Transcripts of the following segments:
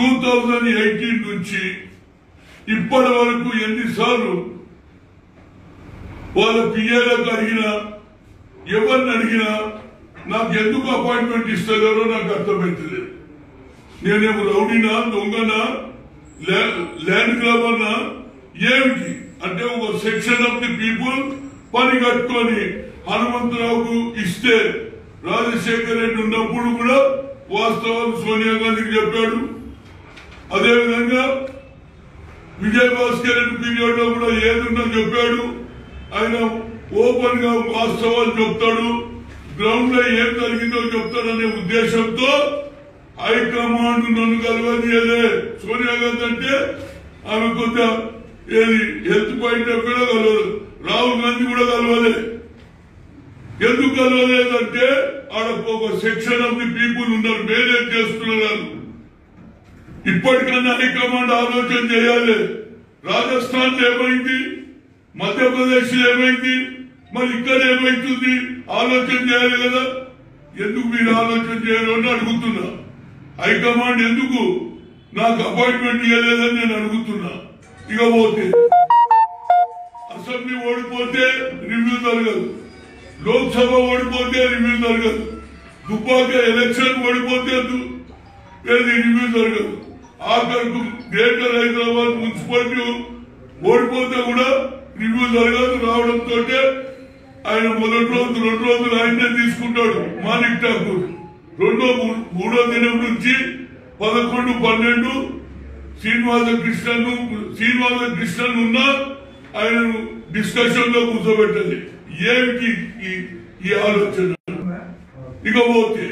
Two thousand eighteen నుంచి ఇప్పటి వరకు ఎన్నిసార్లు వాళ్ళ పిఏలకు అడిగినా ఎవరిని అడిగినా నాకు ఎందుకు అపాయింట్మెంట్ ఇస్తలేరో నాకు అర్థమవుతలేదు నేనేమో రౌడీనా దొంగనా ల్యా- ల్యాండ్ గ్రాబర్నా ఏమిటి అంటే ఒక సెక్షన్ ఆఫ్ ది పీపుల్ పని కట్టుకొని హనుమంతరావుకు ఇస్తే రాజశేఖర్ రెడ్డి ఉన్నప్పుడు కూడా వాస్తవాలు సోనియా గాంధీకి చెప్పాడు అదేవిధంగా విజయ్ భాస్కర్ రెడ్డి పీరియడ్ లో కూడా ఏదున్నా చెప్పాడు ఆయన ఓపెన్ గా వాస్తవాలు చెప్తాడు గ్రౌండ్ లో ఏం జరిగిందో చెప్తాడనే ఉద్దేశంతో హైకమాండ్ నన్ను కలవనీయలే సోనియా గాంధీ అంటే ఆమె కొంత ఏది హెల్త్ పాయింట్ ఆఫ్ కూడా కలవదు రాహుల్ గాంధీ కూడా కలవలే ఎందుకు కలవలేదంటే ఆడ ఒక సెక్షన్ ఆఫ్ ది పీపుల్ ఉన్నారు మేనేజ్ చేస్తున్నారు ఇప్పటికన్నా హైకమాండ్ ఆలోచన చేయాలి రాజస్థాన్ ఏమైంది మధ్యప్రదేశ్ ఏమైంది మరి ఇక్కడ ఏమైతుంది ఆలోచన చేయాలి కదా ఎందుకు మీరు ఆలోచన చేయరు అని అడుగుతున్నా హైకమాండ్ ఎందుకు నాకు అపాయింట్మెంట్ ఇవ్వలేదని నేను అడుగుతున్నా ఇక పోతే అసెంబ్లీ ఓడిపోతే రివ్యూ జరగదు లోక్సభ ఓడిపోతే రివ్యూ జరగదు దుబ్బాక ఎలక్షన్ ఓడిపోతే దు- ఏది రివ్యూ జరగదు ఆఖరికి గ్రేటర్ హైదరాబాద్ మున్సిపాలిటీ ఓడిపోతే కూడా రివ్యూ జరగదు రావడంతో ఆయన మొదటి రోజు రెండు రోజులు ఆయనే తీసుకుంటాడు మాణిక్ ఠాకూర్ రెండో మూ- మూడో దినం నుంచి పదకొండు పన్నెండు శ్రీనివాస కృష్ణను శ్రీనివాస కృష్ణన్ ఉన్నా ఆయనను డిస్కషన్ లో కూర్చోబెట్టాలి ఏమిటి ఈ- ఈ ఆలోచన ఇకపోతే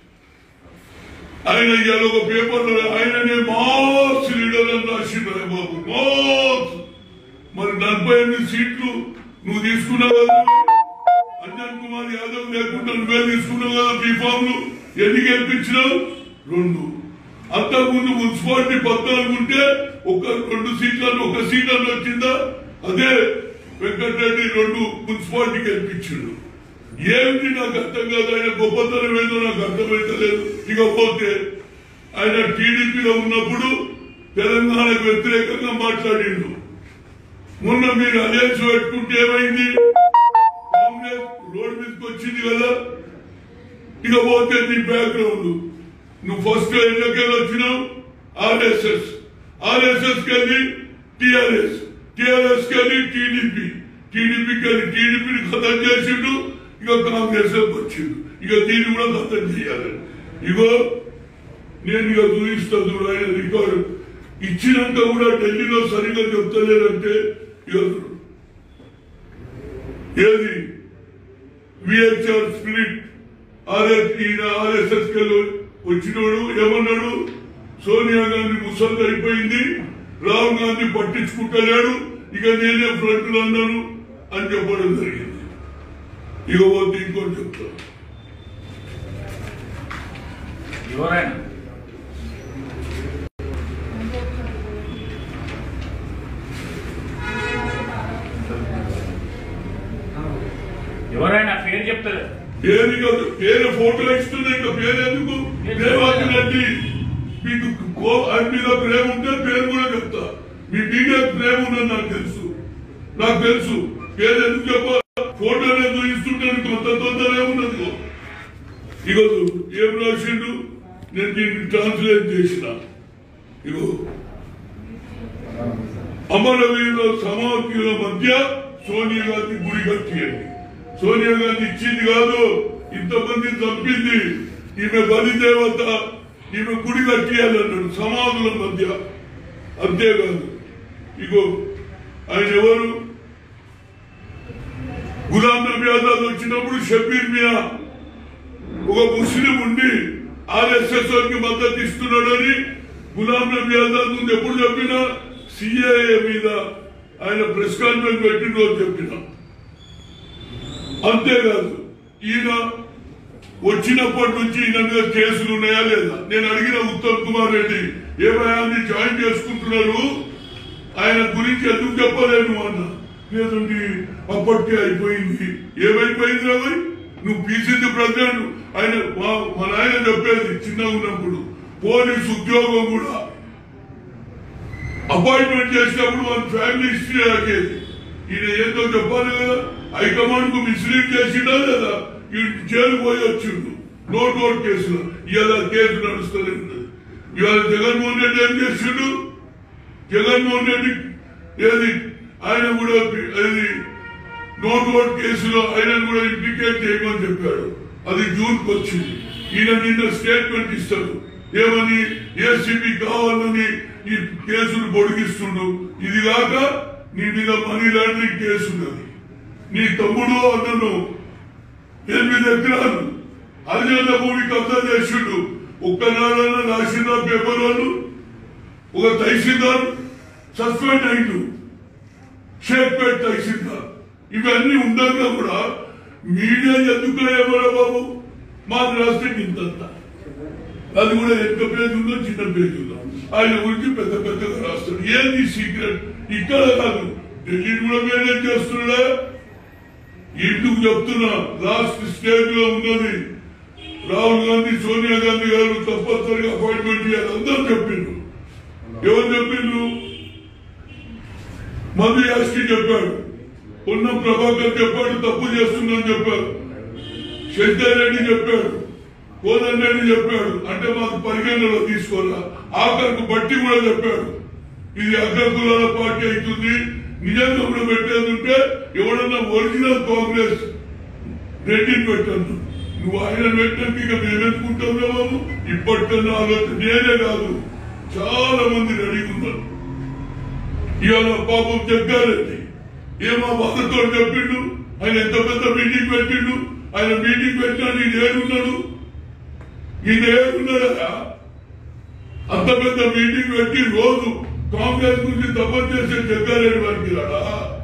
ఆయన ఇవాళ ఒక పేపర్ లో ఆయననే మాస్ లీడర్ అని రాసిండ్రు బాబు మాస్ మరి నలభై ఎనిమిది సీట్లు నువ్వు తీసుకున్నావు కదా అంజన్ కుమార్ యాదవ్ లేకుండా నువ్వే తీసుకున్నావు కదా బీఫామ్లు ఎన్ని గెలిపించినావు రెండు అంతకుముందు మున్సిపాలిటీ పద్నాలుగు ఉంటే ఒక రెండు సీట్లను ఒక సీట్లను వచ్చిందా అదే వెంకటరెడ్డి రెండు మున్సిపాలిటీ గెలిపించిండు ఏమిటి నాకు అర్థం కాదు ఆయన గొప్పతనం ఏదో నాకు అర్థమైతలేదు ఇకపోతే ఆయన టీడీపీలో ఉన్నప్పుడు తెలంగాణకు వ్యతిరేకంగా మాట్లాడిండు మొన్న మీరు అలయన్స్ పెట్టుకుంటే ఏమైంది కాంగ్రెస్ రోడ్ మీదకి వచ్చింది కదా ఇక పోతే నీ బ్యాక్గ్రౌండ్ నువ్వు ఫస్ట్ ఎన్నికలు వచ్చినావు ఆర్ఎస్ఎస్ ఆర్ఎస్ఎస్ కెళ్ళి టిఆర్ఎస్ టిఆర్ఎస్ కెళ్ళి టీడీపీ టీడీపీకి వెళ్ళి టీడీపీని ఖతం చేసిండు ఇక కాంగ్రెస్ వచ్చిండు ఇక దీన్ని కూడా ఖతం చేయాలి ఇగో నేను ఇక చూపిస్తా చూడు ఆయన రికార్డు ఇచ్చినాక కూడా ఢిల్లీలో సరిగ్గా చెప్తలేదంటే ఇక చూడు. ఏది విహెచ్ఆర్ స్పిరిట్ ఆర్ఎస్ ఈయన ఆర్ఎస్ఎస్ కెళ్ళి వచ్చినోడు ఏమన్నాడు సోనియా గాంధీ ముసలి అయిపోయింది రాహుల్ గాంధీ పట్టించుకుంటలేడు ఇక నేనే ఫ్రంట్ లో అన్నాను అని చెప్పడం జరిగింది ఇక పోతే ఇంకోటి చెప్తాను ఎవరైనా ఎవరైనా పేరు చెప్తారు పేరు కాదు పేరు ఫోటో ఇస్తున్నా ఇంకా పేరు ఎందుకు ప్రేమాకి రెడ్డి మీకు కో ఆయన మీద ప్రేమ ఉంటే పేరు కూడా చెప్తా మీ మీడియా ప్రేమ ఉందని నాకు తెలుసు నాకు తెలుసు పేరు ఎందుకు చెప్ప ఫోటో ఎందుకు ఇస్తుంటే కొంత తొందర ఏమున్నది ఇగో ఏం రాసిండు నేను దీన్ని ట్రాన్స్లేట్ చేసిన ఇగో అమరవీరుల సమాఖ్యుల మధ్య సోనియా గాంధీ గుడి కట్టియండి సోనియా గాంధీ ఇచ్చింది కాదు ఇంతమంది చంపింది ఈమె బలిదేవత ఈమె గుడి కట్టియాలన్నాడు సమాధుల మధ్య అంతేకాదు ఇగో ఆయన ఎవరు గులాం నబీ ఆజాద్ వచ్చినప్పుడు షబీర్ మియా ఒక ముస్లిం ఉండి ఆర్ఎస్ఎస్ కి మద్దతు ఇస్తున్నాడని గులాం నబీ ఆజాద్ ముందు ఎప్పుడు చెప్పినా సిఏఏ మీద ఆయన ప్రెస్ కాన్ఫరెన్స్ పెట్టిన రోజు చెప్పిన అంతేకాదు ఈయన వచ్చినప్పటి నుంచి ఈయన మీద కేసులు ఉన్నాయా లేదా నేను అడిగిన ఉత్తమ్ కుమార్ రెడ్డి ఏమయ్యాన్ని జాయిన్ చేసుకుంటున్నారు ఆయన గురించి ఎందుకు చెప్పలేను అన్న లేదండి అప్పటికే అయిపోయింది ఏమైపోయింది రాబోయ్ నువ్వు పీసీసీ ప్రెసిడెంట్ ఆయన మా మా నాయన చెప్పేది చిన్నగా ఉన్నప్పుడు పోలీసు ఉద్యోగం కూడా అపాయింట్మెంట్ చేసినప్పుడు మన ఫ్యామిలీ హిస్టరీ అడిగేది ఈయన ఏందో చెప్పాలి కదా హైకమాండ్ కు మిస్లీడ్ చేసిండా లేదా ఈ జైలు పోయి వచ్చిండు నోట్ నోట్ కేసులో ఇవాళ కేసు నడుస్తూనే ఉన్నది ఇవాళ జగన్మోహన్ రెడ్డి ఏం చేసిండు జగన్మోహన్ రెడ్డి ఏది ఆయన కూడా అది నోట్ నోట్ కేసులో ఆయన కూడా ఇంప్లికేట్ చేయమని చెప్పాడు అది జూన్ కు వచ్చింది ఈయన నిన్న స్టేట్మెంట్ ఇస్తాడు ఏమని ఏసీబీ కావాలని ఈ కేసులు పొడిగిస్తుండు ఇది కాక నీ మీద మనీ లాండరింగ్ కేసు ఉన్నది నీ తమ్ముడు అన్నను ఎనిమిది ఎకరాలు హరిజన భూమి కబ్జా చేసిండు ఒక్కనాడన్నా రాసిన పేపర్ వాళ్ళు ఒక తహసీల్దార్ సస్పెండ్ అయిండు షేక్పేట్ తహసీల్దార్ ఇవన్నీ ఉండగా కూడా మీడియా ఎందుకు ఏమరా బాబు మాకు రాస్తే ఇంతంత అది కూడా ఎంత పేజ్ ఉందో చిన్న పేజ్ ఉందో ఆయన గురించి పెద్ద పెద్దగా రాస్తాడు ఏంది సీక్రెట్ ఇక్కడ కాదు ఢిల్లీ కూడా మేనేజ్ చేస్తున్నాడా ఇందుకు చెప్తున్నా లాస్ట్ స్టేజ్ లో ఉన్నది రాహుల్ గాంధీ సోనియా గాంధీ గారు తప్పనిసరిగా అపాయింట్మెంట్ చేయాలి అందరూ చెప్పిండ్రు ఎవరు చెప్పిండ్రు మధు యాస్కి చెప్పాడు ఉన్న ప్రభాకర్ చెప్పాడు తప్పు చేస్తుందని చెప్పారు శంకర్ రెడ్డి చెప్పాడు కోదన్ రెడ్డి చెప్పాడు అంటే మాకు పరిగణనలో తీసుకోవాలా ఆఖరికి బట్టి కూడా చెప్పాడు ఇది అగ్రకులాల పార్టీ అవుతుంది నిజంగా కూడా పెట్టేది ఉంటే ఎవడన్నా ఒరిజినల్ కాంగ్రెస్ రెడ్డిని పెట్టను నువ్వు ఆయన పెట్టడానికి ఇక మేమెందుకుంటాం బాబు ఇప్పటికన్నా ఆలోచన నేనే కాదు చాలా మంది రెడీగా ఉన్నారు ఇవాళ పాపం జగ్గారెడ్డి ఏమో బాధతో చెప్పిండు ఆయన ఎంత పెద్ద మీటింగ్ పెట్టిండు ఆయన మీటింగ్ పెట్టినా నేను ఏడున్నాడు ఈయన ఏడున్నాడా అంత పెద్ద మీటింగ్ పెట్టి రోజు కాంగ్రెస్ గురించి తప్పని చేసే జగ్గారెడ్డి వారికి రాడా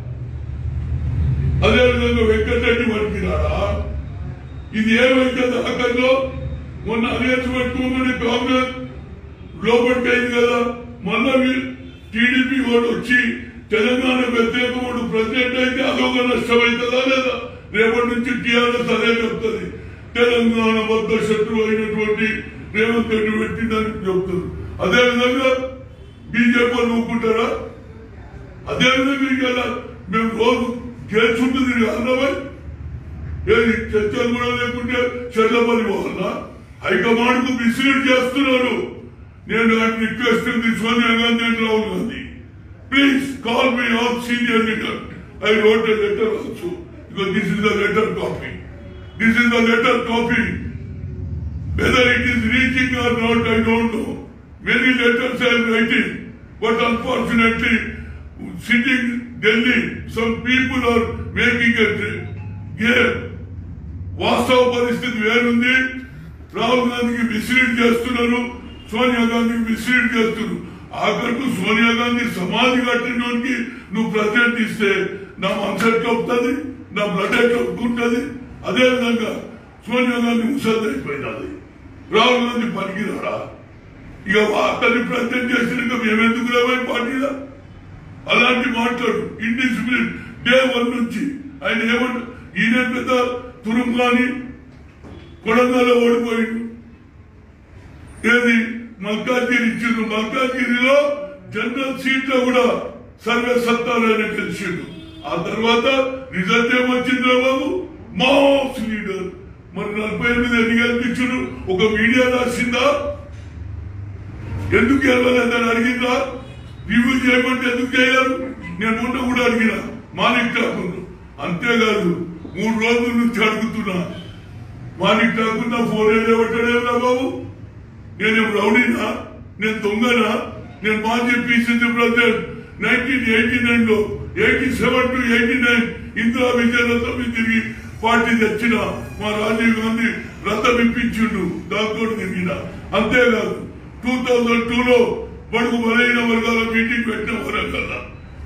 అదేవిధంగా వెంకటరెడ్డి వారికి రాడా ఇది ఏమైతే దాకంలో మొన్న అరేంజ్ పెట్టుకోమని కాంగ్రెస్ లోపలికి అయింది కదా మళ్ళా టీడీపీ వాడు వచ్చి తెలంగాణ వ్యతిరేక వాడు ప్రెసిడెంట్ అయితే అదొక నష్టం అవుతుందా లేదా రేపటి నుంచి టీఆర్ఎస్ అదే చెప్తుంది తెలంగాణ వద్ద శత్రువు అయినటువంటి రేవంత్ రెడ్డి పెట్టిందని చెప్తుంది అదే విధంగా బీజేపీ వాళ్ళు ఊపుకుంటారా అదే విధంగా ఇవాళ మేము రోజు గెలుచుంటుంది అన్నమై ఏది చర్చలు కూడా లేకుంటే చెల్లపల్లి పోవాలా హైకమాండ్ కు మిస్లీడ్ చేస్తున్నారు నేను ఆయన request Sonia Gandhi and Rahul Gandhi please call me all senior leader I wrote a letter also because this is the letter copy this is the letter copy Whether it is reaching or not, I don't know. Many letters I am writing, but unfortunately, sitting Delhi, some people are making a game. వాస్తవ పరిస్థితి వేరుంది రాహుల్ గాంధీకి mislead చేస్తున్నారు సోనియా గాంధీకి mislead చేస్తున్నారు ఆఖరికి సోనియా గాంధీ సమాధి కట్టినోనికి నువ్వు president ఇస్తే నా మనసు కప్పుతుంది నా బ్లడ్ కప్పుకుంటుంది అదే విధంగా సోనియా గాంధీ ముసలి అయిపోయినది రాహుల్ గాంధీ పనికిరాడా ఇక అతన్ని ప్రెసిడెంట్ చేసినాక మేమెందుకు రావాలి పార్టీలో అలాంటి మాట్లాడు ఇండిసిప్లిన్ డే వన్ నుంచి ఆయన ఏమంట ఈయన పెద్ద తురుంగాని కొడంగల్లో ఓడిపోయిండు ఏది మల్కాజ్గిరి ఇచ్చిండు మల్కాజ్గిరిలో జనరల్ సీట్ లో కూడా సర్వే సత్తారాయణ గెలిచిండు ఆ తర్వాత రిజల్ట్ ఏమొచ్చిందిరా బాబు మాస్ లీడర్ మరి నలభై ఎనిమిది ఎన్ని గెలిపించుడు ఒక మీడియా రాసిందా ఎందుకు గెలవలేదని అడిగిందా రివ్యూ చేయమంటే ఎందుకు చేయలేరు నేను మొన్న కూడా అడిగిన మాలిక్ ఠాకూర్ అంతేకాదు మూడు రోజుల నుంచి అడుగుతున్నా మాలిక్ ఠాకూర్ నా ఫోన్ ఏదేవట్టడేమరా బాబు నేనేం రౌడీనా నేను దొంగనా నేను మాజీ PCC president nineteen eighty nine లో eighty seven to eighty nine Indira విజయలతో తిరిగి పార్టీ తెచ్చిన మా రాజీవ్ గాంధీ రథం ఇప్పించిండు దాంతో తిరిగిన అంతేకాదు టూ థౌజండ్ టూ లో బడుగు బలైన వర్గాల మీటింగ్ పెట్టిన వరంగల్లా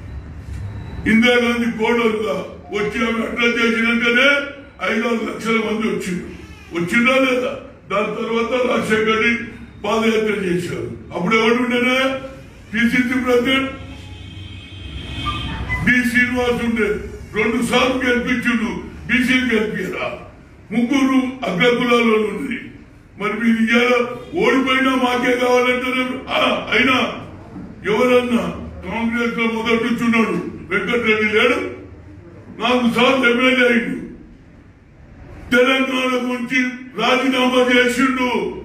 ఇందిరాగాంధీ కోడలుగా వచ్చి ఆమె అట్లా చేసినాకనే ఐదారు లక్షల మంది వచ్చిండ్రు వచ్చిందా లేదా దాని తర్వాత రాజశేఖర్ రెడ్డి పాదయాత్ర చేశారు అప్పుడు ఎవరు ఉండేనా పిసిసి ప్రెసిడెంట్ డి శ్రీనివాస్ ఉండే రెండు సార్లు గెలిపించుడు బీసీలు గెలిపారా ముగ్గురు అగ్రకులాల్లో ఉంది మరి మీరు ఇవాళ ఓడిపోయినా మాకే కావాలంటారు ఆ, అయినా ఎవరన్నా కాంగ్రెస్ లో మొదటి ఉన్నాడు వెంకటరెడ్డి లేడు నాకు సార్లు ఎమ్మెల్యే అయిండు తెలంగాణ గురించి రాజీనామా చేసిండు